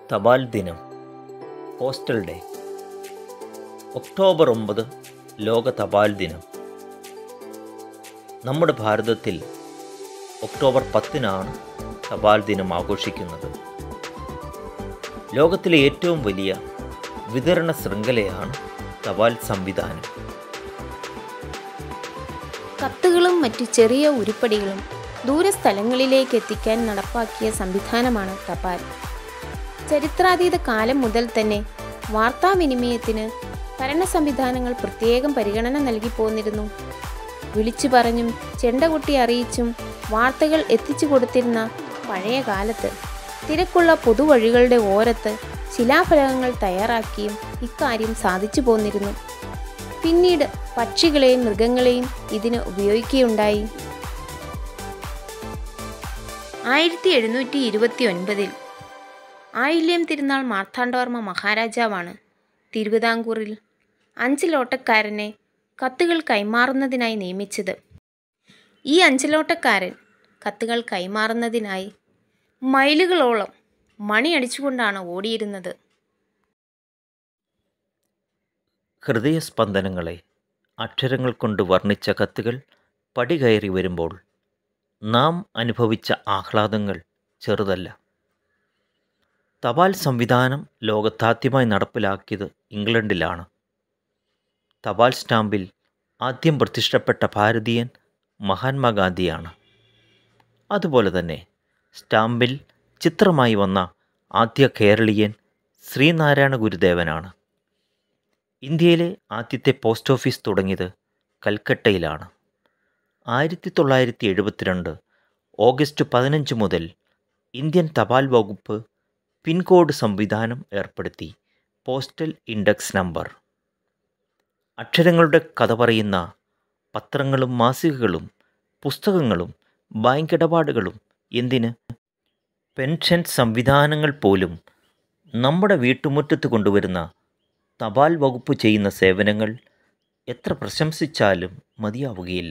തപാൽ ദിനം postal day October ഒമ്പത് ലോക തപാൽ ദിനം നമ്മുടെ ഭാരതത്തിൽ ഒക്ടോബർ പത്തിനാണ് തപാൽ ദിനം ആഘോഷിക്കുന്നത് ലോകത്തിലെ ഏറ്റവും വലിയ വിതരണ ശൃംഖലയാണ് തപാൽ സംവിധാനം കത്തുകളും മറ്റു ചെറിയ ഉരുപ്പടികളും ദൂരസ്ഥലങ്ങളിലേക്ക് എത്തിക്കാൻ നടപ്പാക്കിയ സംവിധാനമാണ് തപാൽ ചരിത്രാതീത കാലം മുതൽ തന്നെ വാർത്താവിനിമയത്തിന് ഭരണ സംവിധാനങ്ങൾ പ്രത്യേകം പരിഗണന നൽകി പോന്നിരുന്നു വിളിച്ചു പറഞ്ഞും ചെണ്ടകൊട്ടി അറിയിച്ചും വാർത്തകൾ എത്തിച്ചു കൊടുത്തിരുന്ന പഴയ കാലത്ത് തിരക്കുള്ള പൊതുവഴികളുടെ ഓരത്ത് ശിലാഫലകങ്ങൾ തയ്യാറാക്കിയും ഇക്കാര്യം സാധിച്ചു പോന്നിരുന്നു പിന്നീട് പക്ഷികളെയും മൃഗങ്ങളെയും ഇതിന് ഉപയോഗിക്കുകയുണ്ടായി ആയിരത്തി എഴുന്നൂറ്റി ഇരുപത്തി ഒൻപതിൽ ആയില്യം തിരുനാൾ മാർത്താണ്ഡവർമ്മ മഹാരാജാവാണ് തിരുവിതാംകൂറിൽ അഞ്ചലോട്ടക്കാരനെ കത്തുകൾ കൈമാറുന്നതിനായി നിയമിച്ചത് ഈ അഞ്ചലോട്ടക്കാരൻ കത്തുകൾ കൈമാറുന്നതിനായി മൈലുകളോളം മണിയടിച്ചുകൊണ്ടാണ് ഓടിയിരുന്നത് ഹൃദയസ്പന്ദനങ്ങളെ അക്ഷരങ്ങൾ കൊണ്ട് വർണ്ണിച്ച കത്തുകൾ പടികയറി വരുമ്പോൾ നാം അനുഭവിച്ച ആഹ്ലാദങ്ങൾ ചെറുതല്ല തപാൽ സംവിധാനം ലോകത്താദ്യമായി നടപ്പിലാക്കിയത് ഇംഗ്ലണ്ടിലാണ് തപാൽ സ്റ്റാമ്പിൽ ആദ്യം പ്രതിഷ്ഠപ്പെട്ട ഭാരതീയൻ മഹാത്മാഗാന്ധിയാണ് അതുപോലെ തന്നെ സ്റ്റാമ്പിൽ ചിത്രമായി വന്ന ആദ്യ കേരളീയൻ ശ്രീനാരായണ ഗുരുദേവനാണ് ഇന്ത്യയിലെ ആദ്യത്തെ പോസ്റ്റ് ഓഫീസ് തുടങ്ങിയത് കൽക്കട്ടയിലാണ് ആയിരത്തി തൊള്ളായിരത്തി എഴുപത്തിരണ്ട് ഓഗസ്റ്റ് പതിനഞ്ച് മുതൽ ഇന്ത്യൻ തപാൽ വകുപ്പ് പിൻകോഡ് സംവിധാനം ഏർപ്പെടുത്തി പോസ്റ്റൽ ഇൻഡെക്സ് നമ്പർ അക്ഷരങ്ങളുടെ കഥ പറയുന്ന പത്രങ്ങളും മാസികകളും പുസ്തകങ്ങളും ബാങ്ക് ഇടപാടുകളും എന്തിന് പെൻഷൻ സംവിധാനങ്ങൾ പോലും നമ്മുടെ വീട്ടുമുറ്റത്ത് കൊണ്ടുവരുന്ന തപാൽ വകുപ്പ് ചെയ്യുന്ന സേവനങ്ങൾ എത്ര പ്രശംസിച്ചാലും മതിയാവുകയില്ല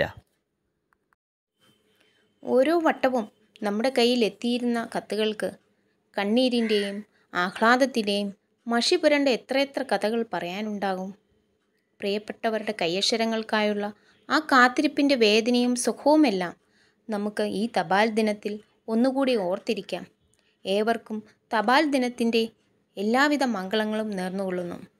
ഓരോ വട്ടവും നമ്മുടെ കയ്യിൽ എത്തിയിരുന്ന കത്തുകൾക്ക് കണ്ണീരിൻ്റെയും ആഹ്ലാദത്തിൻ്റെയും മഷി പുരണ്ട എത്രയെത്ര കഥകൾ പറയാനുണ്ടാകും പ്രിയപ്പെട്ടവരുടെ കയ്യക്ഷരങ്ങൾക്കായുള്ള ആ കാത്തിരിപ്പിൻ്റെ വേദനയും സുഖവുമെല്ലാം നമുക്ക് ഈ തപാൽ ദിനത്തിൽ ഒന്നുകൂടി ഓർത്തിരിക്കാം ഏവർക്കും തപാൽ ദിനത്തിൻ്റെ എല്ലാവിധ മംഗളങ്ങളും നേർന്നുകൊള്ളുന്നു